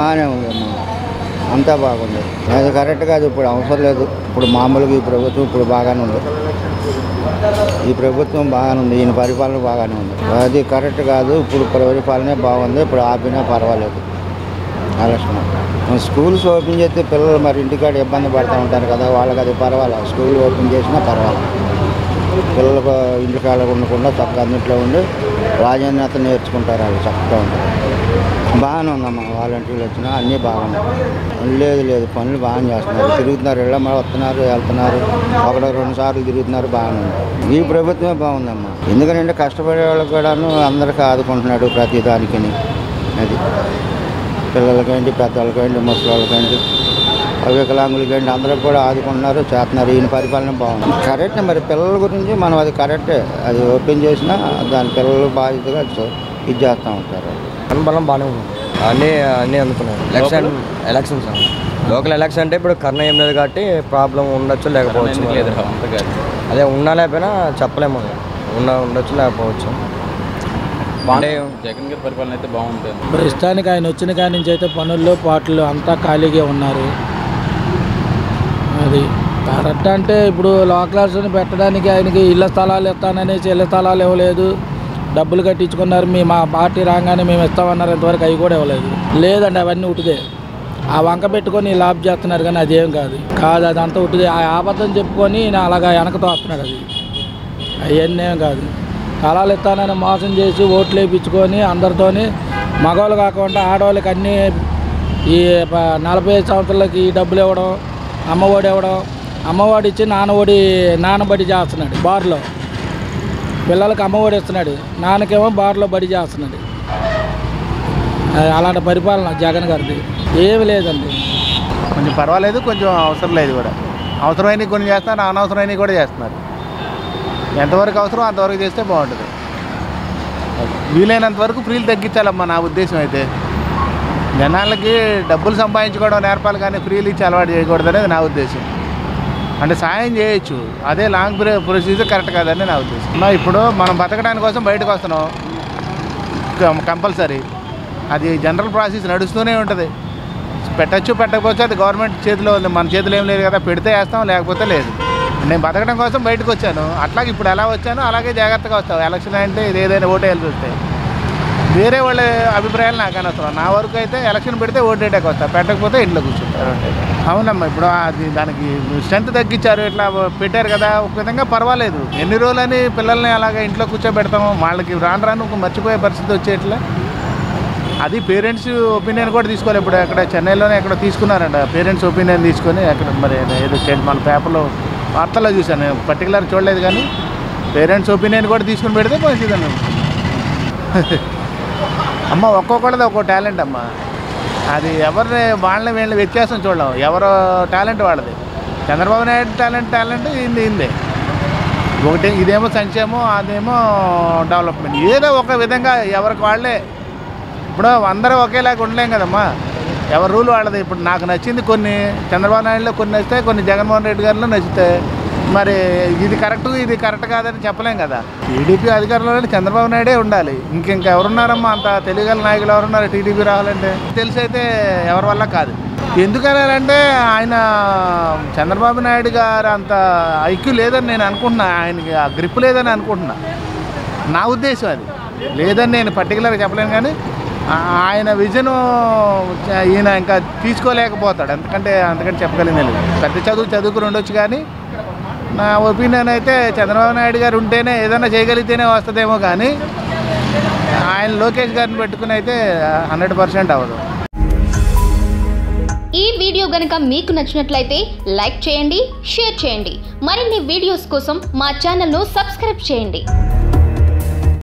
బాగానే ఉంది అమ్మా అంతా బాగుంది అది కరెక్ట్ కాదు ఇప్పుడు అవసరం లేదు ఇప్పుడు మామూలుగా ఈ ప్రభుత్వం ఇప్పుడు బాగానే ఉంది ఈ ప్రభుత్వం బాగానే ఉంది ఈయన పరిపాలన బాగానే ఉంది అది కరెక్ట్ కాదు ఇప్పుడు పరిపాలనే బాగుంది ఇప్పుడు ఆపినా పర్వాలేదు ఆలోచన స్కూల్స్ ఓపెన్ చేస్తే పిల్లలు మరి ఇంటికాడ ఇబ్బంది పడుతూ ఉంటారు కదా వాళ్ళకి అది పర్వాలేదు స్కూల్ ఓపెన్ చేసినా పర్వాలేదు పిల్లలకు ఇంటికాడ ఉండకుండా చక్కగా అన్నింటిలో ఉండి రాజేంద్రత నేర్చుకుంటారు వాళ్ళు చక్కగా ఉంటారు బాగానే ఉందమ్మా వాలంటీర్లు వచ్చినా అన్నీ బాగున్నాయి లేదు లేదు పనులు బాగానే చేస్తున్నారు తిరుగుతున్నారు ఇళ్ళ మరి వస్తున్నారు వెళ్తున్నారు ఒకటి రెండు సార్లు తిరుగుతున్నారు బాగానే ఉంది ఈ ప్రభుత్వమే బాగుందమ్మా ఎందుకంటే కష్టపడే వాళ్ళకి కూడాను అందరికీ ఆదుకుంటున్నాడు ప్రతి దానికి అది పిల్లలకేంటి పెద్దవాళ్ళకేంటి ముసలి వాళ్ళకేంటి వికలాంగులకేంటి అందరికి కూడా ఆదుకుంటున్నారు చేస్తున్నారు ఈయన పరిపాలన బాగుంది కరెక్ట్ మరి పిల్లల గురించి మనం అది కరెక్టే అది ఓపెన్ చేసినా దాని పిల్లలు బాధ్యతగా చూ- ఇది చేస్తూ ఉంటారు బలం బాగానే ఉంది అన్నీ అన్నీ అందుకున్నాయి ఎలక్షన్ ఎలక్షన్స్ లోకల్ ఎలక్షన్ అంటే ఇప్పుడు కర్ణ ఏం లేదు కాబట్టి ప్రాబ్లం ఉండొచ్చు లేకపోవచ్చు మరి. అదే ఉన్నా లేకపోయినా చెప్పలేము ఉన్నా ఉండొచ్చు లేకపోవచ్చు అంటే జగన్ గారి పరిపాలన అయితే బాగుంటుంది ప్రస్తుతానికి ఆయన వచ్చిన కాడి నుంచి అయితే పనుల్లో పాటలు అంతా ఖాళీగా ఉన్నారు అది కరెక్ట్ అంటే ఇప్పుడు లోకల్స్ని పెట్టడానికి ఆయనకి ఇళ్ళ స్థలాలు ఇస్తాననేసి ఇళ్ళ స్థలాలు ఇవ్వలేదు డబ్బులు కట్టించుకున్నారు మీ మా పార్టీ రాగానే మేము ఇస్తామన్నారు ఇంతవరకు అవి కూడా ఇవ్వలేదు లేదండి అవన్నీ ఉటిదే ఆ వంక పెట్టుకొని లాభ్ చేస్తున్నారు కానీ అదేం కాదు కాదు అదంతా ఉటిదే ఆ అబద్ధం చెప్పుకొని ఈయన అలాగా వెనకతో వస్తున్నాడు అది అవన్నీ ఏం కాదు స్థలాలు ఇస్తానని మోసం చేసి ఓట్లు వేయించుకొని అందరితోని మగవాళ్ళు కాకుండా ఆడవాళ్ళకి అన్నీ ఈ ప- నలభై ఐదు సంవత్సరాలకి ఈ డబ్బులు ఇవ్వడం అమ్మఒడి ఇవ్వడం అమ్మఒడి ఇచ్చి నాన్నఒడి నాన్నబడి చేస్తున్నాడు బార్లో పిల్లలకి అమ్మఒడి ఇస్తున్నాడు నాన్నకేమో బార్లో బడి చేస్తున్నాడు అది అలాంటి పరిపాలన జగన్ గారిది ఏమి లేదండి కొంచెం పర్వాలేదు కొంచెం అవసరం లేదు కూడా అవసరమైనవి కొన్ని చేస్తున్నారు అనవసరమైనవి కూడా చేస్తున్నారు ఎంతవరకు అవసరం అంతవరకు చేస్తే బాగుంటుంది వీలైనంత వరకు ఫ్రీలు తగ్గించాలమ్మా నా ఉద్దేశం అయితే జనాలకి డబ్బులు సంపాదించుకోవడం నేర్పాలి కానీ ఫ్రీలు ఇచ్చి అలవాటు చేయకూడదు అనేది నా ఉద్దేశం అంటే సాయం చేయొచ్చు అదే లాంగ్ ప్రొసీజర్ కరెక్ట్ కాదని నా ఉద్దేశం మా ఇప్పుడు మనం బతకడానికి కోసం బయటకు వస్తున్నాం కం- కంపల్సరీ అది జనరల్ ప్రాసెస్ నడుస్తూనే ఉంటుంది పెట్టచ్చు పెట్టకపోవచ్చు అది గవర్నమెంట్ చేతిలో ఉంది మన చేతిలో ఏం లేదు కదా పెడితే వేస్తాం లేకపోతే లేదు నేను బతకడం కోసం బయటకు వచ్చాను అట్లాగే ఇప్పుడు ఎలా వచ్చానో అలాగే జాగ్రత్తగా వస్తావు ఎలక్షన్ అంటే ఇది ఏదైనా ఓటేయాల్సి వస్తే వేరే వాళ్ళ అభిప్రాయాలు నాకు అనవసరం నా వరకు అయితే ఎలక్షన్ పెడితే ఓటేటాకి వస్తా పెట్టకపోతే ఇంట్లో కూర్చుంటారు అంతే అవునమ్మా ఇప్పుడు అది దానికి స్ట్రెంత్ తగ్గించారు ఇట్లా పెట్టారు కదా ఒక విధంగా పర్వాలేదు ఎన్ని రోజులని పిల్లల్ని అలాగే ఇంట్లో కూర్చోబెడతాము వాళ్ళకి రాను రాను ఒక మర్చిపోయే పరిస్థితి వచ్చేట్లా అది పేరెంట్స్ ఒపీనియన్ కూడా తీసుకోవాలి ఇప్పుడు అక్కడ చెన్నైలోనే ఎక్కడ తీసుకున్నారంట పేరెంట్స్ ఒపీనియన్ తీసుకొని అక్కడ మరి ఏదో టెన్- మన పేపర్లో వార్తల్లో చూశాను నేను పర్టికులర్ చూడలేదు కానీ పేరెంట్స్ ఒపీనియన్ కూడా తీసుకుని పెడితే మంచిదని అమ్మ ఒక్కొక్కళ్ళది ఒక్కో టాలెంట్ అమ్మ అది ఎవరిని వాళ్ళని వీళ్ళని వ్యత్యాసం చూడలేం ఎవరు టాలెంట్ వాళ్ళది చంద్రబాబు నాయుడు టాలెంట్ టాలెంట్ ఇంది ఇందే ఒకటి ఇదేమో సంక్షేమం అదేమో డెవలప్మెంట్ ఏదో ఒక విధంగా ఎవరికి వాళ్ళే ఇప్పుడు అందరూ ఒకేలాగా ఉండలేం కదమ్మా ఎవరి రూల్ వాళ్ళది ఇప్పుడు నాకు నచ్చింది కొన్ని చంద్రబాబు నాయుడులో కొన్ని నచ్చుతాయి కొన్ని జగన్మోహన్ రెడ్డి గారిలో నచ్చుతాయి మరి ఇది కరెక్ట్ ఇది కరెక్ట్ కాదని చెప్పలేం కదా టీడీపీ అధికారంలో ఉంటే చంద్రబాబు నాయుడే ఉండాలి ఇంకింక ఎవరున్నారమ్మా అంత తెలుగుగల నాయకులు ఎవరున్నారు టీడీపీ రావాలంటే తెలిసి అయితే ఎవరి వల్ల కాదు ఎందుకనంటే ఆయన చంద్రబాబు నాయుడు గారు అంత ఐక్యూ లేదని నేను అనుకుంటున్నా ఆయనకి ఆ గ్రిప్ లేదని అనుకుంటున్నా నా ఉద్దేశం అది లేదని నేను పర్టికులర్గా చెప్పలేను కానీ ఆ- ఆయన విజన్ ఈయన ఇంకా తీసుకోలేకపోతాడు ఎందుకంటే అందుకని చెప్పగలిగింది లేదు పెద్ద చదువు చదువుకుని ఉండొచ్చు కానీ నా ఒపీనియన్ అయితే చంద్రబాబు నాయుడు గారు ఉంటేనే ఏదైనా చేయగలిగితేనే వస్తుందేమో కానీ ఆయన లోకేష్ గారిని పెట్టుకుని అయితే హండ్రెడ్ పర్సెంట్ అవ్వదు ఈ వీడియో గనుక మీకు నచ్చినట్లయితే లైక్ చేయండి షేర్ చేయండి మరిన్ని వీడియోస్ కోసం మా ఛానల్ను సబ్స్క్రైబ్ చేయండి